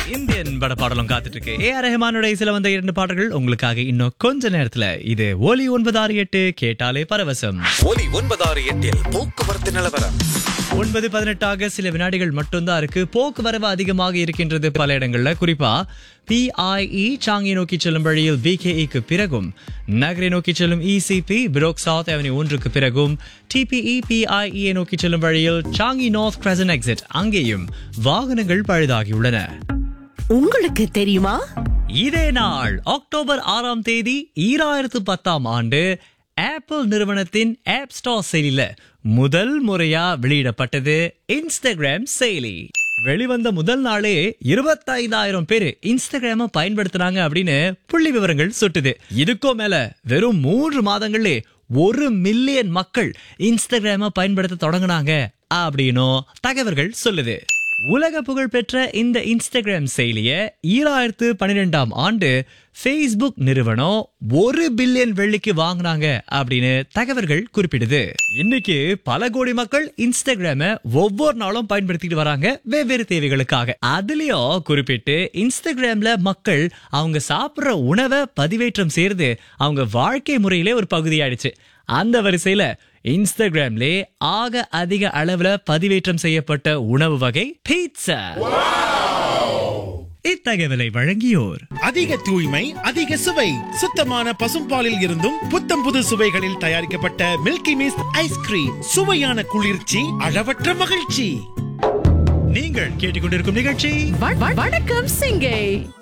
Indian பட பாடலும் காத்துட்டு இருக்கு ஏ ஆர் ரஹ்மானோட இசையில வந்த இரண்டு பாடல்கள் உங்களுக்காக இன்னும் கொஞ்ச நேரத்துல இது ஒலி ஒன்பது ஆறு எட்டு கேட்டாலே பரவசம் ஒலி ஒன்பதாறு எட்டில் போக்குவரத்து நிலவரம் ஒன்பது பதினெட்டாக சில வினாடிகள் மட்டும்தான் இருக்கு போக்குவரவு அதிகமாக இருக்கின்றது பல இடங்கள்ல குறிப்பா பிஐஇ சாங்கி நோக்கி செல்லும் வழியில் விகேஇக்கு பிறகும் நகரை நோக்கி செல்லும் இசிபி பிரோக் சவுத் அவென்யூ ஒன்றுக்கு பிறகும் டிபிஇ பிஐஇ நோக்கி செல்லும் வழியில் சாங்கி நார்த் கிரசன் எக்ஸிட் அங்கேயும் வாகனங்கள் பழுதாகியுள்ளன உங்களுக்கு தெரியுமா இதே நாள் அக்டோபர் ஆறாம் தேதி ஈராயிரத்து பத்தாம் ஆண்டு ஆப்பிள் நிறுவனத்தின் ஆப் ஸ்டோர் செயலில முதல் முறையா வெளியிடப்பட்டது இன்ஸ்டாகிராம் செயலி வெளிவந்த முதல் நாளே இருபத்தைந்தாயிரம் பேர் இன்ஸ்டாகிராம பயன்படுத்துறாங்க அப்படின்னு புள்ளி விவரங்கள் சுட்டுது இதுக்கும் மேல வெறும் மூன்று மாதங்களே ஒரு மில்லியன் மக்கள் இன்ஸ்டாகிராம பயன்படுத்த தொடங்குனாங்க அப்படின்னும் தகவல்கள் சொல்லுது உலக புகழ் பெற்ற இந்த இன்ஸ்டாகிராம் செயலிய ஈராயிரத்து பன்னிரெண்டாம் ஆண்டு Facebook நிறுவனம் ஒரு பில்லியன் வெள்ளிக்கு வாங்குனாங்க அப்படின்னு தகவல்கள் குறிப்பிடுது இன்னைக்கு பல கோடி மக்கள் இன்ஸ்டாகிராம ஒவ்வொரு நாளும் பயன்படுத்திட்டு வராங்க வெவ்வேறு தேவைகளுக்காக அதுலயும் குறிப்பிட்டு இன்ஸ்டாகிராம்ல மக்கள் அவங்க சாப்பிடுற உணவை பதிவேற்றம் செய்யறது அவங்க வாழ்க்கை முறையிலே ஒரு பகுதியாயிடுச்சு அந்த வரிசையில இன்ஸ்டாகிராம்லே ஆக அதிக அளவுல பதிவேற்றம் செய்யப்பட்ட உணவு வகை பீட்சா இத்தகவலை வழங்கியோர் அதிக தூய்மை அதிக சுவை சுத்தமான பசும்பாலில் இருந்தும் புத்தம் புது சுவைகளில் தயாரிக்கப்பட்ட மில்கி மிஸ்ட் ஐஸ்கிரீம் சுவையான குளிர்ச்சி அளவற்ற மகிழ்ச்சி நீங்கள் கேட்டுக்கொண்டிருக்கும் நிகழ்ச்சி வ- வ- வணக்கம் சிங்கை